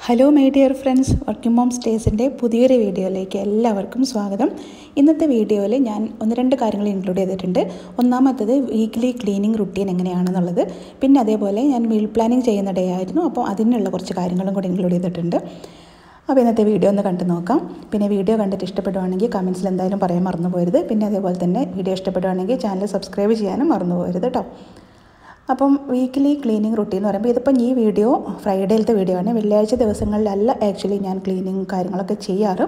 Hello my dear friends working mom സ്റ്റേസിൻ്റെ പുതിയൊരു വീഡിയോയിലേക്ക് എല്ലാവർക്കും സ്വാഗതം ഇന്നത്തെ വീഡിയോയിൽ ഞാൻ ഒന്ന് രണ്ട് കാര്യങ്ങൾ ഇൻക്ലൂഡ് ചെയ്തിട്ടുണ്ട് ഒന്നാമത്തത് വീക്ക്ലി ക്ലീനിങ് റുട്ടീൻ എങ്ങനെയാണെന്നുള്ളത് പിന്നെ അതേപോലെ ഞാൻ മീൽ പ്ലാനിങ് ചെയ്യുന്ന ഡേ ആയിരുന്നു അപ്പോൾ അതിനുള്ള കുറച്ച് കാര്യങ്ങളും കൂടി ഇൻക്ലൂഡ് ചെയ്തിട്ടുണ്ട് അപ്പോൾ ഇന്നത്തെ വീഡിയോ ഒന്ന് കണ്ടു നോക്കാം പിന്നെ വീഡിയോ കണ്ടിട്ട് ഇഷ്ടപ്പെടുവാണെങ്കിൽ കമൻസിൽ എന്തായാലും പറയാൻ മറന്നു പോരുത് പിന്നെ അതേപോലെ തന്നെ വീഡിയോ ഇഷ്ടപ്പെടുവാണെങ്കിൽ ചാനൽ സബ്സ്ക്രൈബ് ചെയ്യാനും മറന്നു പോരുത് കേട്ടോ അപ്പം വീക്കിലി ക്ലീനിങ് റുട്ടീൻ എന്ന് പറയുമ്പോൾ ഇതിപ്പം ഈ വീഡിയോ ഫ്രൈഡേയിലത്തെ വീഡിയോ ആണ് വെള്ളിയാഴ്ച ദിവസങ്ങളിലല്ല ആക്ച്വലി ഞാൻ ക്ലീനിങ് കാര്യങ്ങളൊക്കെ ചെയ്യാറ്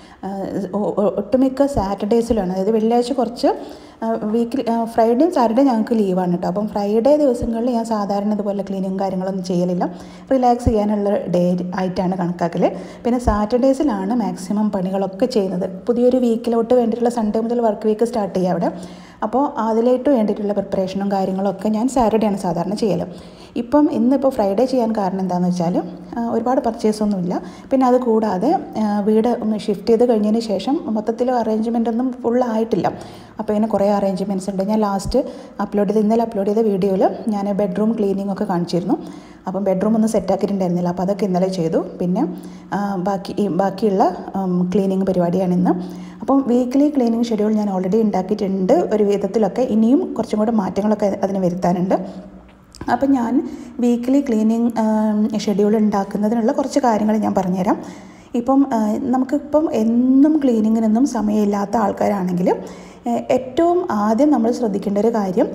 ഒട്ടുമിക്ക സാറ്റർഡേയ്സിലാണ് അതായത് വെള്ളിയാഴ്ച കുറച്ച് വീക്കിലി ഫ്രൈഡേയും സാറ്റർഡേ ഞങ്ങൾക്ക് ലീവാണ് കേട്ടോ അപ്പം ഫ്രൈഡേ ദിവസങ്ങളിൽ ഞാൻ സാധാരണ ഇതുപോലെ ക്ലീനിങ് കാര്യങ്ങളൊന്നും ചെയ്യലില്ല റിലാക്സ് ചെയ്യാനുള്ള ഡേ ആയിട്ടാണ് കണക്കാക്കൽ പിന്നെ സാറ്റർഡേയ്സിലാണ് മാക്സിമം പണികളൊക്കെ ചെയ്യുന്നത് പുതിയൊരു വീക്കിലോട്ട് വേണ്ടിയിട്ടുള്ള സൺഡേ മുതൽ വർക്ക് വീക്ക് സ്റ്റാർട്ട് ചെയ്യുക അവിടെ അപ്പോൾ അതിലേക്ക് വേണ്ടിയിട്ടുള്ള പ്രിപ്പറേഷനും കാര്യങ്ങളൊക്കെ ഞാൻ സാറ്റർഡേ ആണ് സാധാരണ ചെയ്യൽ ഇപ്പം ഇന്നിപ്പോൾ ഫ്രൈഡേ ചെയ്യാൻ കാരണം എന്താണെന്ന് വെച്ചാൽ ഒരുപാട് പർച്ചേസ് ഒന്നുമില്ല പിന്നെ അത് കൂടാതെ വീട് ഷിഫ്റ്റ് ചെയ്ത് കഴിഞ്ഞതിന് ശേഷം മൊത്തത്തിൽ അറേഞ്ച്മെൻ്റ് ഒന്നും ഫുൾ ആയിട്ടില്ല അപ്പോൾ ഇങ്ങനെ കുറേ അറേഞ്ച്മെൻറ്റ്സ് ഉണ്ട് ഞാൻ ലാസ്റ്റ് അപ്ലോഡ് ചെയ്ത് ഇന്നലെ അപ്ലോഡ് ചെയ്ത വീഡിയോയിൽ ഞാൻ ബെഡ്റൂം ക്ലീനിങ് ഒക്കെ കാണിച്ചിരുന്നു അപ്പം ബെഡ്റൂം ഒന്നും സെറ്റാക്കിയിട്ടുണ്ടായിരുന്നില്ല അപ്പോൾ അതൊക്കെ ഇന്നലെ ചെയ്തു പിന്നെ ബാക്കി ബാക്കിയുള്ള ക്ലീനിങ് പരിപാടിയാണ് ഇന്ന് അപ്പം വീക്ക്ലി ക്ലീനിങ് ഷെഡ്യൂൾ ഞാൻ ഓൾറെഡി ഉണ്ടാക്കിയിട്ടുണ്ട് ഒരു വിധത്തിലൊക്കെ ഇനിയും കുറച്ചും കൂടെ മാറ്റങ്ങളൊക്കെ അതിന് വരുത്താനുണ്ട് അപ്പം ഞാൻ വീക്ക്ലി ക്ലീനിങ് ഷെഡ്യൂൾ ഉണ്ടാക്കുന്നതിനുള്ള കുറച്ച് കാര്യങ്ങൾ ഞാൻ പറഞ്ഞുതരാം ഇപ്പം നമുക്കിപ്പം എന്നും ക്ലീനിങ്ങിനൊന്നും സമയമില്ലാത്ത ആൾക്കാരാണെങ്കിൽ ഏറ്റവും ആദ്യം നമ്മൾ ശ്രദ്ധിക്കേണ്ട ഒരു കാര്യം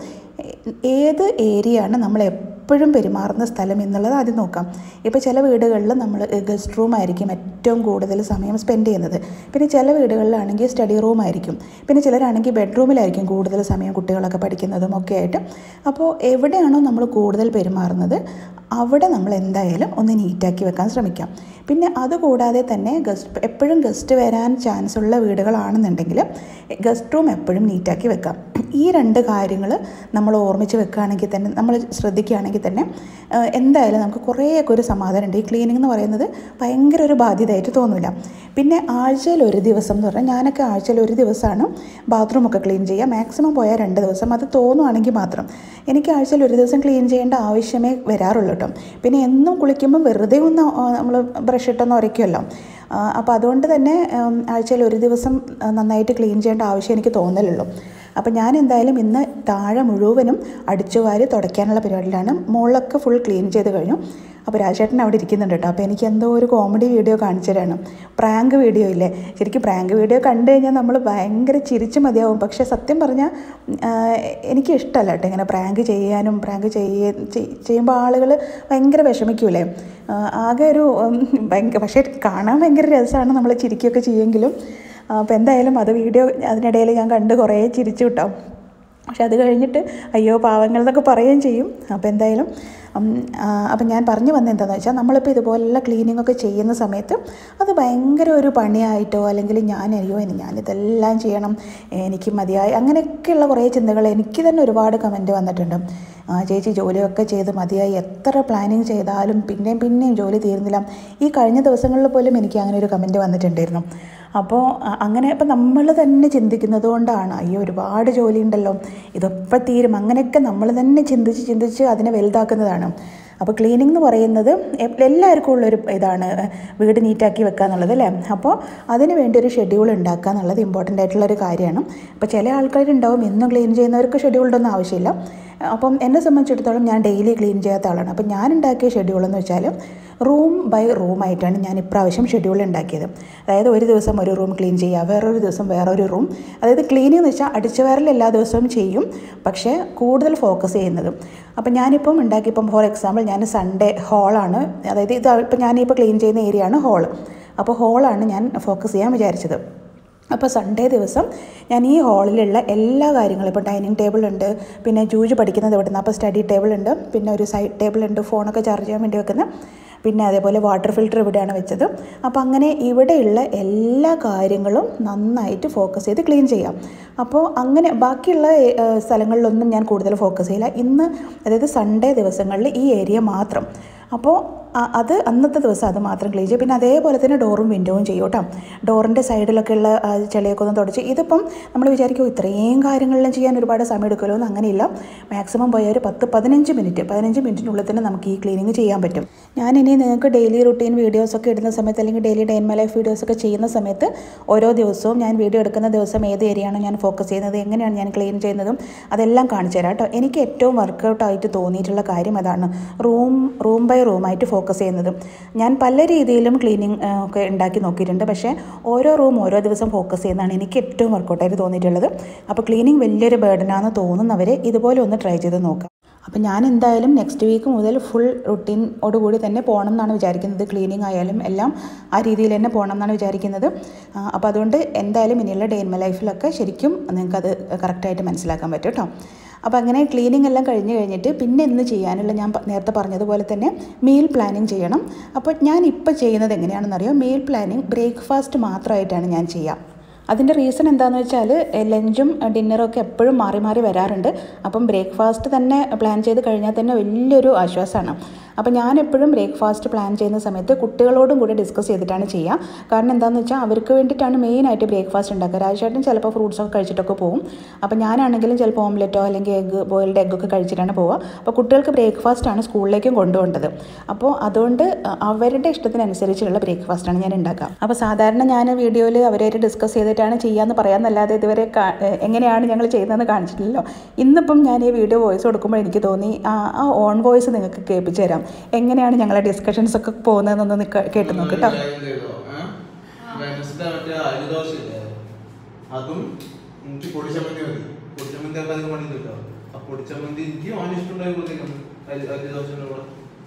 ഏത് ഏരിയയാണ് നമ്മൾ എപ്പോഴും പെരുമാറുന്ന സ്ഥലം എന്നുള്ളത് ആദ്യം നോക്കാം ഇപ്പോൾ ചില വീടുകളിൽ നമ്മൾ ഗസ്റ്റ് റൂം ആയിരിക്കും ഏറ്റവും കൂടുതൽ സമയം സ്പെൻഡ് ചെയ്യുന്നത് പിന്നെ ചില വീടുകളിലാണെങ്കിൽ സ്റ്റഡി റൂം ആയിരിക്കും പിന്നെ ചിലരാണെങ്കിൽ ബെഡ്റൂമിലായിരിക്കും കൂടുതൽ സമയം കുട്ടികളൊക്കെ പഠിക്കുന്നതും ഒക്കെ ആയിട്ട് അപ്പോൾ എവിടെയാണോ നമ്മൾ കൂടുതൽ പെരുമാറുന്നത് അവിടെ നമ്മൾ എന്തായാലും ഒന്ന് നീറ്റാക്കി വെക്കാൻ ശ്രമിക്കാം പിന്നെ അതുകൂടാതെ തന്നെ ഗസ്റ്റ് എപ്പോഴും ഗസ്റ്റ് വരാൻ ചാൻസ് ഉള്ള വീടുകളാണെന്നുണ്ടെങ്കിൽ ഗസ്റ്റ് റൂം എപ്പോഴും നീറ്റാക്കി വെക്കാം ഈ രണ്ട് കാര്യങ്ങൾ നമ്മൾ ഓർമ്മിച്ച് വെക്കുകയാണെങ്കിൽ തന്നെ നമ്മൾ ശ്രദ്ധിക്കുകയാണെങ്കിൽ തന്നെ എന്തായാലും നമുക്ക് കുറേയൊക്കെ ഒരു സമാധാനമുണ്ട് ഈ ക്ലീനിങ് എന്ന് പറയുന്നത് ഭയങ്കര ഒരു ബാധ്യതയായിട്ട് തോന്നില്ല പിന്നെ ആഴ്ചയിൽ ഒരു ദിവസം എന്ന് പറഞ്ഞാൽ ഞാനൊക്കെ ആഴ്ചയിൽ ഒരു ദിവസമാണ് ബാത്റൂമൊക്കെ ക്ലീൻ ചെയ്യുക മാക്സിമം പോയാൽ രണ്ട് ദിവസം അത് തോന്നുവാണെങ്കിൽ മാത്രം എനിക്ക് ആഴ്ചയിൽ ഒരു ദിവസം ക്ലീൻ ചെയ്യേണ്ട ആവശ്യമേ വരാറുള്ളൂ കേട്ടോ പിന്നെ എന്നും കുളിക്കുമ്പോൾ വെറുതെ ഒന്ന് നമ്മൾ ബ്രഷ് ഇട്ടൊന്ന് ഉരയ്ക്കുമല്ലോ അപ്പോൾ അതുകൊണ്ട് തന്നെ ആഴ്ചയിൽ ഒരു ദിവസം നന്നായിട്ട് ക്ലീൻ ചെയ്യേണ്ട ആവശ്യം എനിക്ക് തോന്നലുള്ളൂ അപ്പോൾ ഞാൻ എന്തായാലും ഇന്ന് താഴെ മുഴുവനും അടിച്ചുവാരി തുടയ്ക്കാനുള്ള പരിപാടിയിലാണ് മുകളിലൊക്കെ ഫുൾ ക്ലീൻ ചെയ്ത് കഴിഞ്ഞു അപ്പോൾ രാജേട്ടൻ അവിടെ ഇരിക്കുന്നുണ്ട് കേട്ടോ അപ്പോൾ എനിക്ക് എന്തോ ഒരു കോമഡി വീഡിയോ കാണിച്ചു തരാണ് പ്രാങ്ക് വീഡിയോ ഇല്ലേ ശരിക്കും പ്രാങ്ക് വീഡിയോ കണ്ടു കഴിഞ്ഞാൽ നമ്മൾ ഭയങ്കര ചിരിച്ച് മതിയാവും പക്ഷേ സത്യം പറഞ്ഞാൽ എനിക്ക് ഇഷ്ടമല്ല കേട്ടോ ഇങ്ങനെ പ്രാങ്ക് ചെയ്യാനും പ്രാങ്ക് ചെയ്യ ചെയ്യുമ്പോൾ ആളുകൾ ഭയങ്കര വിഷമിക്കൂലേ ആകെ ഒരു ഭയങ്കര പക്ഷേ കാണാൻ ഭയങ്കര രസമാണ് നമ്മൾ ചിരിക്കുകയൊക്കെ ചെയ്യുമെങ്കിലും അപ്പോൾ എന്തായാലും അത് വീഡിയോ അതിനിടയിൽ ഞാൻ കണ്ട് കുറേ ചിരിച്ചു കിട്ടോ പക്ഷെ അത് കഴിഞ്ഞിട്ട് അയ്യോ പാവങ്ങൾ എന്നൊക്കെ പറയുകയും ചെയ്യും അപ്പോൾ എന്തായാലും അപ്പം ഞാൻ പറഞ്ഞു വന്നത് എന്താണെന്ന് വെച്ചാൽ നമ്മളിപ്പോൾ ഇതുപോലുള്ള ക്ലീനിങ് ഒക്കെ ചെയ്യുന്ന സമയത്ത് അത് ഭയങ്കര ഒരു പണിയായിട്ടോ അല്ലെങ്കിൽ ഞാൻ അയ്യോ ഞാനിതെല്ലാം ചെയ്യണം എനിക്ക് മതിയായി അങ്ങനെയൊക്കെയുള്ള കുറേ ചിന്തകൾ എനിക്ക് തന്നെ ഒരുപാട് കമൻറ്റ് വന്നിട്ടുണ്ട് ചേച്ചി ജോലിയൊക്കെ ചെയ്ത് മതിയായി എത്ര പ്ലാനിങ് ചെയ്താലും പിന്നെയും പിന്നെയും ജോലി തീരുന്നില്ല ഈ കഴിഞ്ഞ ദിവസങ്ങളിൽ പോലും എനിക്ക് അങ്ങനെ ഒരു കമൻറ്റ് വന്നിട്ടുണ്ടായിരുന്നു അപ്പോൾ അങ്ങനെ ഇപ്പം നമ്മൾ തന്നെ ചിന്തിക്കുന്നത് കൊണ്ടാണ് അയ്യോ ഒരുപാട് ജോലി ഉണ്ടല്ലോ ഇതൊപ്പം തീരും അങ്ങനെയൊക്കെ നമ്മൾ തന്നെ ചിന്തിച്ച് ചിന്തിച്ച് അതിനെ വലുതാക്കുന്നതാണ് അപ്പോൾ ക്ലീനിങ് എന്ന് പറയുന്നത് എല്ലാവർക്കും ഉള്ളൊരു ഇതാണ് വീട് നീറ്റാക്കി വെക്കുക എന്നുള്ളത് അല്ലേ അപ്പോൾ അതിന് വേണ്ടി ഒരു ഷെഡ്യൂൾ ഉണ്ടാക്കുക എന്നുള്ളത് ഇമ്പോർട്ടൻ്റ് ആയിട്ടുള്ളൊരു കാര്യമാണ് അപ്പോൾ ചില ആൾക്കാരുണ്ടാവും എന്നും ക്ലീൻ ചെയ്യുന്നവർക്ക് ഷെഡ്യൂൾഡൊന്നും ആവശ്യമില്ല അപ്പം എന്നെ സംബന്ധിച്ചിടത്തോളം ഞാൻ ഡെയിലി ക്ലീൻ ചെയ്യാത്ത ആളാണ് അപ്പം ഞാൻ ഉണ്ടാക്കിയ ഷെഡ്യൂൾ എന്ന് വെച്ചാൽ റൂം ബൈ റൂം ആയിട്ടാണ് ഞാൻ ഇപ്രാവശ്യം ഷെഡ്യൂൾ ഉണ്ടാക്കിയത് അതായത് ഒരു ദിവസം ഒരു റൂം ക്ലീൻ ചെയ്യുക വേറൊരു ദിവസം വേറൊരു റൂം അതായത് ക്ലീനിങ് എന്ന് വെച്ചാൽ അടിച്ചുവാരൽ എല്ലാ ദിവസവും ചെയ്യും പക്ഷേ കൂടുതൽ ഫോക്കസ് ചെയ്യുന്നത് അപ്പം ഞാനിപ്പം ഉണ്ടാക്കിയപ്പം ഫോർ എക്സാമ്പിൾ ഞാൻ സൺഡേ ഹോളാണ് അതായത് ഇത് ഇപ്പം ഞാനിപ്പോൾ ക്ലീൻ ചെയ്യുന്ന ഏരിയ ആണ് ഹോൾ അപ്പോൾ ഹോളാണ് ഞാൻ ഫോക്കസ് ചെയ്യാൻ വിചാരിച്ചത് അപ്പോൾ സൺഡേ ദിവസം ഞാൻ ഈ ഹാളിലുള്ള എല്ലാ കാര്യങ്ങളും ഇപ്പോൾ ഡൈനിങ് ടേബിൾ ഉണ്ട് പിന്നെ ജൂജ് പഠിക്കുന്നത് ഇവിടെ നിന്ന് അപ്പോൾ സ്റ്റഡി ടേബിൾ ഉണ്ട് പിന്നെ ഒരു സൈഡ് ടേബിൾ ഉണ്ട് ഫോണൊക്കെ ചാർജ് ചെയ്യാൻ വേണ്ടി വെക്കുന്ന പിന്നെ അതേപോലെ വാട്ടർ ഫിൽറ്റർ ഇവിടെയാണ് വെച്ചത് അപ്പോൾ അങ്ങനെ ഇവിടെയുള്ള എല്ലാ കാര്യങ്ങളും നന്നായിട്ട് ഫോക്കസ് ചെയ്ത് ക്ലീൻ ചെയ്യാം അപ്പോൾ അങ്ങനെ ബാക്കിയുള്ള സ്ഥലങ്ങളിലൊന്നും ഞാൻ കൂടുതൽ ഫോക്കസ് ചെയ്യില്ല ഇന്ന് അതായത് സൺഡേ ദിവസങ്ങളിൽ ഈ ഏരിയ മാത്രം അപ്പോൾ ആ- അത് അന്നത്തെ ദിവസം അത് മാത്രം ക്ലീൻ ചെയ്യും പിന്നെ അതേപോലെ തന്നെ ഡോറും വിൻഡോവും ചെയ്യും കേട്ടോ ഡോറിൻ്റെ സൈഡിലൊക്കെ ഉള്ള ആ, ചെളിയൊക്കെ ഒന്ന് തുടച്ച് ഇതിപ്പം നമ്മൾ വിചാരിക്കും ഇത്രയും കാര്യങ്ങളെല്ലാം ചെയ്യാൻ ഒരുപാട് സമയം എടുക്കുമല്ലോ എന്ന് അങ്ങനെയില്ല മാക്സിമം പോയ ഒരു പത്ത് പതിനഞ്ച് മിനിറ്റ് പതിനഞ്ച് മിനിറ്റിനുള്ളിൽ തന്നെ നമുക്ക് ഈ ക്ലീനിങ് ചെയ്യാൻ പറ്റും ഞാനിനി നിങ്ങൾക്ക് ഡെയിലി റുട്ടീൻ വീഡിയോസൊക്കെ ഇടുന്ന സമയത്ത് അല്ലെങ്കിൽ daily day in my life വീഡിയോസൊക്കെ ചെയ്യുന്ന സമയത്ത് ഓരോ ദിവസവും ഞാൻ വീഡിയോ എടുക്കുന്ന ദിവസം ഏത് ഏരിയയാണോ ഞാൻ ഫോക്കസ് ചെയ്യുന്നത് എങ്ങനെയാണ് ഞാൻ ക്ലീൻ ചെയ്യുന്നതും അതെല്ലാം കാണിച്ചു തരാം കേട്ടോ എനിക്ക് ഏറ്റവും വർക്കൗട്ട് ആയിട്ട് തോന്നിയിട്ടുള്ള കാര്യം അതാണ് റൂം റൂം ബൈ റൂമായിട്ട് ഫോക്കസ് ചെയ്യുന്നത് ഞാൻ പല രീതിയിലും ക്ലീനിങ് ഒക്കെ ഉണ്ടാക്കി നോക്കിയിട്ടുണ്ട് പക്ഷേ ഓരോ റൂം ഓരോ ദിവസം ഫോക്കസ് ചെയ്യുന്നതാണ് എനിക്ക് ഏറ്റവും വർക്കൗട്ടായിട്ട് തോന്നിയിട്ടുള്ളത് അപ്പോൾ ക്ലീനിങ് വലിയൊരു ബേർഡനാണെന്ന് തോന്നുന്നവർ ഇതുപോലെ ഒന്ന് ട്രൈ ചെയ്ത് നോക്കാം അപ്പം ഞാൻ എന്തായാലും നെക്സ്റ്റ് വീക്ക് മുതൽ ഫുൾ റുട്ടീനോടുകൂടി തന്നെ പോകണം എന്നാണ് വിചാരിക്കുന്നത് ക്ലീനിങ് ആയാലും എല്ലാം ആ രീതിയിൽ തന്നെ പോകണം എന്നാണ് വിചാരിക്കുന്നത് അപ്പോൾ അതുകൊണ്ട് എന്തായാലും ഇനിയുള്ള ഡേ ഇൻ മൈ ലൈഫിലൊക്കെ ശരിക്കും നിങ്ങൾക്കത് കറക്റ്റായിട്ട് മനസ്സിലാക്കാൻ പറ്റും കേട്ടോ അപ്പോൾ അങ്ങനെ ക്ലീനിങ് എല്ലാം കഴിഞ്ഞ് കഴിഞ്ഞിട്ട് പിന്നെ ഇന്ന് ചെയ്യാനുള്ള ഞാൻ പ- നേരത്തെ പറഞ്ഞതുപോലെ തന്നെ മീൽ പ്ലാനിങ് ചെയ്യണം അപ്പോൾ ഞാൻ ഇപ്പോൾ ചെയ്യുന്നത് എങ്ങനെയാണെന്നറിയോ മീൽ പ്ലാനിങ് ബ്രേക്ക്ഫാസ്റ്റ് മാത്രമായിട്ടാണ് ഞാൻ ചെയ്യുക അതിൻ്റെ റീസൺ എന്താണെന്ന് വെച്ചാൽ ലഞ്ചും ഡിന്നറും ഒക്കെ എപ്പോഴും മാറി മാറി വരാറുണ്ട് അപ്പം ബ്രേക്ക്ഫാസ്റ്റ് തന്നെ പ്ലാൻ ചെയ്ത് കഴിഞ്ഞാൽ തന്നെ വലിയൊരു ആശ്വാസമാണ് അപ്പം ഞാൻ എപ്പോഴും ബ്രേക്ക്ഫാസ്റ്റ് പ്ലാൻ ചെയ്യുന്ന സമയത്ത് കുട്ടികളോടും കൂടി ഡിസ്കസ് ചെയ്തിട്ടാണ് ചെയ്യുക കാരണം എന്താണെന്ന് വെച്ചാൽ അവർക്ക് വേണ്ടിയിട്ടാണ് മെയിനായിട്ട് ബ്രേക്ക്ഫാസ്റ്റ് ഉണ്ടാക്കുക രാജേട്ടൻ ചിലപ്പോൾ ഫ്രൂട്ട്സൊക്കെ കഴിച്ചിട്ടൊക്കെ പോകും അപ്പം ഞാനാണെങ്കിലും ചിലപ്പോൾ ഓംലെറ്റോ അല്ലെങ്കിൽ എഗ്ഗ് ബോയിൽഡ് എഗ്ഗൊക്കെ കഴിച്ചിട്ടാണ് പോവുക അപ്പോൾ കുട്ടികൾക്ക് ബ്രേക്ക്ഫാസ്റ്റാണ് സ്കൂളിലേക്കും കൊണ്ടുപോകേണ്ടത് അപ്പോൾ അതുകൊണ്ട് അവരുടെ ഇഷ്ടത്തിനനുസരിച്ചുള്ള ബ്രേക്ക്ഫാസ്റ്റാണ് ഞാൻ ഉണ്ടാക്കുക അപ്പോൾ സാധാരണ ഞാൻ വീഡിയോയിൽ അവരായിട്ട് ഡിസ്കസ് ചെയ്തിട്ടാണ് ചെയ്യാമെന്ന് പറയാമെന്നല്ലാതെ ഇതുവരെ കാ- ഏഹ് എങ്ങനെയാണ് ഞങ്ങൾ ചെയ്യുന്നതെന്ന് കാണിച്ചിട്ടില്ലല്ലോ ഇന്നിപ്പം ഞാൻ ഈ വീഡിയോ വോയിസ് കൊടുക്കുമ്പോൾ എനിക്ക് തോന്നി ആ ആ ഓൺ വോയിസ് നിങ്ങൾക്ക് കേൾപ്പിച്ചു തരാം എങ്ങനെയാണ് ഞങ്ങളെ ഡിസ്കഷൻസ് ഒക്കെ പോകുന്നതെന്നൊന്ന് നിക്ക- കേട്ട് നോക്ക് കേട്ടോ വെനസ്ഡേ മറ്റേ അരിദോശ ഇല്ലേ അതും എനിക്ക് പൊടിച്ചമ്മന്തി മതി പൊടിച്ചമ്മന്തി ഒക്കെ അധികം പണി കിട്ടോ ആ പൊടിച്ചമ്മന്തി എനിക്ക് അവന് ഇഷ്ടമുണ്ടായി കൊടുത്തേക്കുന്നു അരി അരിദോശന്റെ കൂടെ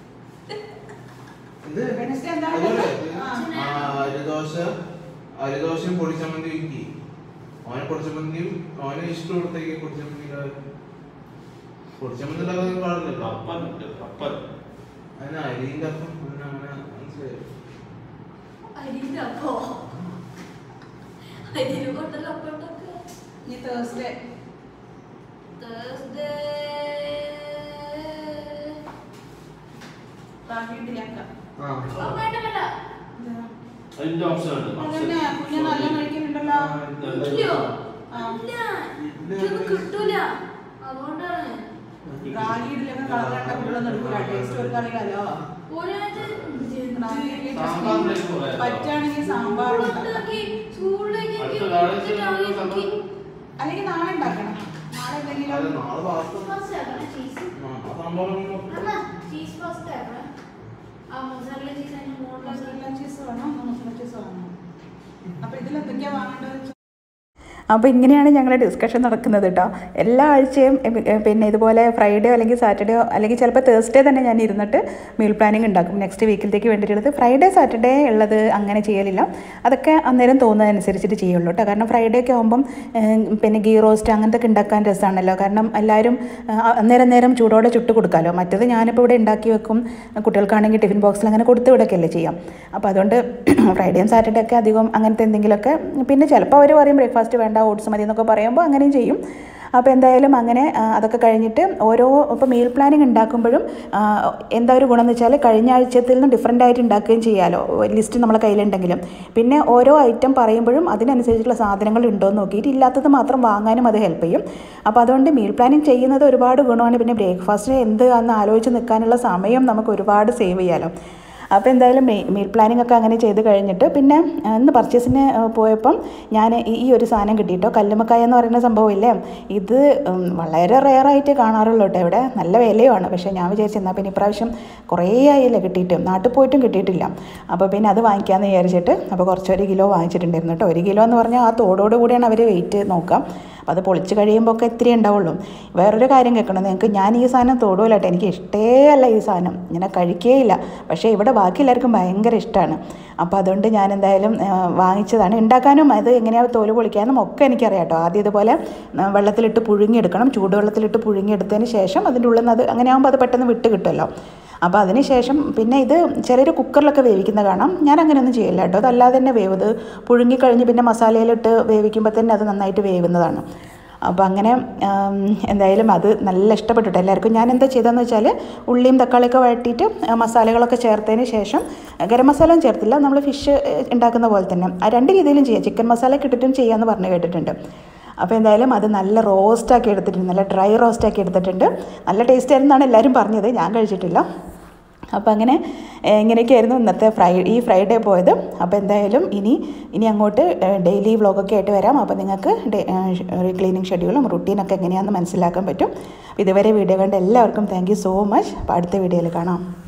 ഇത് വെനസ്ഡേ എന്താണ് അതുപോലെ ആ. ആ അരിദോശ അരിദോശയും പൊടിച്ചമ്മന്തി എനിക്ക് അവന് പൊടിച്ചമ്മന്തിയും അവന് ഇഷ്ടം കൊടുത്തേക്ക് പൊടിച്ചമ്മന്തി പൊടിച്ചമ്മന്തി ഉണ്ടാക്കാൻ പാടില്ലല്ലോ അതിന് അരിന്റെ അപ്പം അങ്ങനെ അങ്ങനെ മനസ്സിലായോ അരിന്റെ അപ്പോ അരിയിൽ കൊണ്ടല്ലോ അപ്പം ഉണ്ടാക്കുക ഇനി തേഴ്സ്ഡേ തേഴ്സ്ഡേ വീട്ടിലാക്കാം ആ വേണ്ട വേണ്ട അതിന്റെ ഓപ്ഷൻ ഉണ്ട് അതന്നെ കുഞ്ഞ് നല്ല കഴിക്കുന്നുണ്ടല്ലോ ഇല്ലയോ ആ. ഇല്ല എനിക്കൊന്നും കിട്ടൂല അതുകൊണ്ടാണ് റാഗി ഇഡ്ഡലിയൊക്കെ കളർ കണ്ട കുട്ടികളൊന്നും എടുക്കൂല ടേസ്റ്റ് ഒരു അറിയാലോ ഒരാഴ്ച റാഗി ഇഡ്ഡലി സാമ്പാറിലേക്ക് ചട്നി പോയാലോ? പറ്റുകയാണെങ്കിൽ സാമ്പാർ ഉണ്ടാക്കി ചൂടിലേക്ക് അടുത്ത വ്യാഴാഴ്ച ആക്കി അല്ലെങ്കിൽ നാളെ ഉണ്ടാക്കണം നാളെ അത് എന്തെങ്കിലും നാളെ വാർത്ത ഫസ്റ്റ് ആക്കണം ചീസ് ആ സംഭവം അല്ല ചീസ് ഫസ്റ്റ് ആക്കണം ആ മസാല ചീസ് അതിന്റെ മുകളിൽ മസാല ചീസ് വേണം മസാല ചീസ് വേണം അപ്പോൾ ഇതിൽ എന്തൊക്കെയാണ് വാങ്ങേണ്ടത് അപ്പോൾ ഇങ്ങനെയാണ് ഞങ്ങളുടെ ഡിസ്കഷൻ നടക്കുന്നത് കേട്ടോ എല്ലാ ആഴ്ചയും എ, എ, പിന്നെ ഇതുപോലെ ഫ്രൈഡേയോ അല്ലെങ്കിൽ സാറ്റർഡേയോ അല്ലെങ്കിൽ ചിലപ്പോൾ തേഴ്സ്ഡേ തന്നെ ഞാൻ ഇരുന്നിട്ട് മീൽ പ്ലാനിങ് ഉണ്ടാക്കും നെക്സ്റ്റ് വീക്കിലത്തേക്ക് വേണ്ടിയിട്ടുള്ളത് ഫ്രൈഡേ സാറ്റർഡേ ഉള്ളത് അങ്ങനെ ചെയ്യലില്ല അതൊക്കെ അന്നേരം തോന്നുന്നതനുസരിച്ചിട്ട് ചെയ്യുള്ളൂ കേട്ടോ കാരണം ഫ്രൈഡേ ഒക്കെ ആകുമ്പം ഏ, പിന്നെ ഗീ റോസ്റ്റ് അങ്ങനത്തെ ഒക്കെ ഉണ്ടാക്കാൻ രസമാണല്ലോ കാരണം എല്ലാവരും ആ, അന്നേരം നേരം ചൂടോടെ ചുട്ട് കൊടുക്കാമല്ലോ മറ്റത് ഞാനിപ്പോൾ ഇവിടെ ഉണ്ടാക്കി വെക്കും കുട്ടികൾക്കാണെങ്കിൽ ടിഫിൻ ബോക്സിൽ അങ്ങനെ കൊടുത്ത് വിടൊക്കെയല്ലേ ചെയ്യാം അപ്പോൾ അതുകൊണ്ട് ഫ്രൈഡേയും സാറ്റർഡേ ഒക്കെ അധികം അങ്ങനത്തെ എന്തെങ്കിലുമൊക്കെ പിന്നെ ചിലപ്പോൾ അവർ പറയും ബ്രേക്ക്ഫാസ്റ്റ് വേണ്ട ഓട്സ് മതി എന്നൊക്കെ പറയുമ്പോൾ അങ്ങനെയും ചെയ്യും അപ്പോൾ എന്തായാലും അങ്ങനെ ആ, അതൊക്കെ കഴിഞ്ഞിട്ട് ഓരോ ഇപ്പോൾ മീൽ പ്ലാനിങ് ഉണ്ടാക്കുമ്പോഴും ആ, എന്താ ഒരു ഗുണം എന്ന് വെച്ചാൽ കഴിഞ്ഞ ആഴ്ചത്തിൽ നിന്ന് ഡിഫറെൻ്റ് ആയിട്ട് ഉണ്ടാക്കുകയും ചെയ്യാമല്ലോ ലിസ്റ്റ് നമ്മളെ കയ്യിലുണ്ടെങ്കിലും പിന്നെ ഓരോ ഐറ്റം പറയുമ്പോഴും അതിനനുസരിച്ചുള്ള സാധനങ്ങൾ ഉണ്ടോ എന്ന് നോക്കിയിട്ട് ഇല്ലാത്തത് മാത്രം വാങ്ങാനും അത് ഹെൽപ്പ് ചെയ്യും അപ്പോൾ അതുകൊണ്ട് മീൽ പ്ലാനിങ് ചെയ്യുന്നത് ഒരുപാട് ഗുണമാണ് പിന്നെ ബ്രേക്ക്ഫാസ്റ്റിന് എന്ത് എന്ന് ആലോചിച്ച് നിൽക്കാനുള്ള സമയം നമുക്ക് ഒരുപാട് സേവ് ചെയ്യാമല്ലോ അപ്പോൾ എന്തായാലും മീ മീൽ പ്ലാനിംഗ് ഒക്കെ അങ്ങനെ ചെയ്ത് കഴിഞ്ഞിട്ട് പിന്നെ ആ, ഇന്ന് പർച്ചേസിന് ആ, പോയപ്പം ഞാൻ ഈ ഈ ഒരു സാധനം കിട്ടിയിട്ടോ കല്ലുമ്മക്കായ എന്ന് പറയുന്ന സംഭവമില്ലേ ഇത് ഉം, വളരെ റെയറായിട്ട് കാണാറുള്ളൂ കേട്ടോ ഇവിടെ നല്ല വിലയുമാണ് പക്ഷേ ഞാൻ വിചാരിച്ചു എന്നാൽ പിന്നെ ഇപ്രാവശ്യം കുറേ ആയില്ലേ കിട്ടിയിട്ട് നാട്ടിൽ പോയിട്ടും കിട്ടിയിട്ടില്ല അപ്പോൾ പിന്നെ അത് വാങ്ങിക്കാമെന്ന് വിചാരിച്ചിട്ട് അപ്പോൾ കുറച്ചൊരു കിലോ വാങ്ങിച്ചിട്ടുണ്ടായിരുന്നു കേട്ടോ ഒരു കിലോ എന്ന് പറഞ്ഞാൽ ആ തോടോട് കൂടിയാണ് അവർ വെയിറ്റ് നോക്കാം അപ്പോൾ അത് പൊളിച്ച് കഴിയുമ്പോൾ ഒക്കെ ഇത്തിരി ഉണ്ടാവുള്ളൂ വേറൊരു കാര്യം കേൾക്കണം നിങ്ങൾക്ക് ഞാൻ ഈ സാധനം തൊടുമല്ല കേട്ടോ എനിക്ക് ഇഷ്ടേ അല്ല ഈ സാധനം ഇങ്ങനെ കഴിക്കേയില്ല പക്ഷേ ഇവിടെ ബാക്കി എല്ലാവർക്കും ഭയങ്കര ഇഷ്ടമാണ് അപ്പോൾ അതുകൊണ്ട് ഞാൻ എന്തായാലും ആ, വാങ്ങിച്ചതാണ് ഉണ്ടാക്കാനും അത് എങ്ങനെയാണ് തോല് പൊളിക്കാനും ഒക്കെ എനിക്കറിയാം കേട്ടോ ആദ്യം ഇതുപോലെ ആ, വെള്ളത്തിലിട്ട് പുഴുങ്ങിയെടുക്കണം ചൂടുവെള്ളത്തിലിട്ട് പുഴുങ്ങിയെടുത്തതിന് ശേഷം അതിൻ്റെ ഉള്ളിൽ നിന്ന് അത് അങ്ങനെ ആകുമ്പോൾ അത് പെട്ടെന്ന് വിട്ട് കിട്ടുമല്ലോ അപ്പോൾ അതിന് ശേഷം പിന്നെ ഇത് ചിലർ കുക്കറിലൊക്കെ വേവിക്കുന്ന കാണാം ഞാൻ അങ്ങനെയൊന്നും ചെയ്യില്ല കേട്ടോ അതല്ലാതെ തന്നെ വേവ് ഇത് പുഴുങ്ങി കഴിഞ്ഞ് പിന്നെ മസാലയിലിട്ട് വേവിക്കുമ്പോൾ തന്നെ അത് നന്നായിട്ട് വേവുന്നതാണ് അപ്പോൾ അങ്ങനെ ആം, എന്തായാലും അത് നല്ല ഇഷ്ടപ്പെട്ടിട്ട് എല്ലാവർക്കും ഞാൻ എന്താ ചെയ്തതെന്ന് വെച്ചാൽ ഉള്ളിയും തക്കാളിയൊക്കെ വഴറ്റിയിട്ട് ആ, മസാലകളൊക്കെ ചേർത്തതിന് ശേഷം ഗരം മസാലയും ചേർത്തില്ല നമ്മൾ ഫിഷ് ഉണ്ടാക്കുന്ന പോലെ തന്നെ ആ രണ്ട് രീതിയിലും ചെയ്യാം ചിക്കൻ മസാല ഇട്ടിട്ടും ചെയ്യാമെന്ന് പറഞ്ഞു കേട്ടിട്ടുണ്ട് അപ്പോൾ എന്തായാലും അത് നല്ല റോസ്റ്റാക്കി എടുത്തിട്ടുണ്ട് നല്ല ഡ്രൈ റോസ്റ്റാക്കി എടുത്തിട്ടുണ്ട് നല്ല ടേസ്റ്റ് ആയിരുന്നാണ് എല്ലാവരും പറഞ്ഞത് ഞാൻ കഴിച്ചിട്ടില്ല അപ്പോൾ അങ്ങനെ ഏഹ്, ഇങ്ങനെയൊക്കെയായിരുന്നു ഇന്നത്തെ ഫ്രൈ ഈ ഫ്രൈഡേ പോയത് അപ്പോൾ എന്തായാലും ഇനി ഇനി അങ്ങോട്ട് ഡെയിലി വ്ളോഗൊക്കെ ആയിട്ട് വരാം അപ്പോൾ നിങ്ങൾക്ക് ക്ലീനിങ് ഷെഡ്യൂളും റുട്ടീനൊക്കെ എങ്ങനെയാണെന്ന് മനസ്സിലാക്കാൻ പറ്റും ഇതുവരെ വീഡിയോ കണ്ട എല്ലാവർക്കും താങ്ക് യു സോ മച്ച് അപ്പോൾ അടുത്ത വീഡിയോയിൽ കാണാം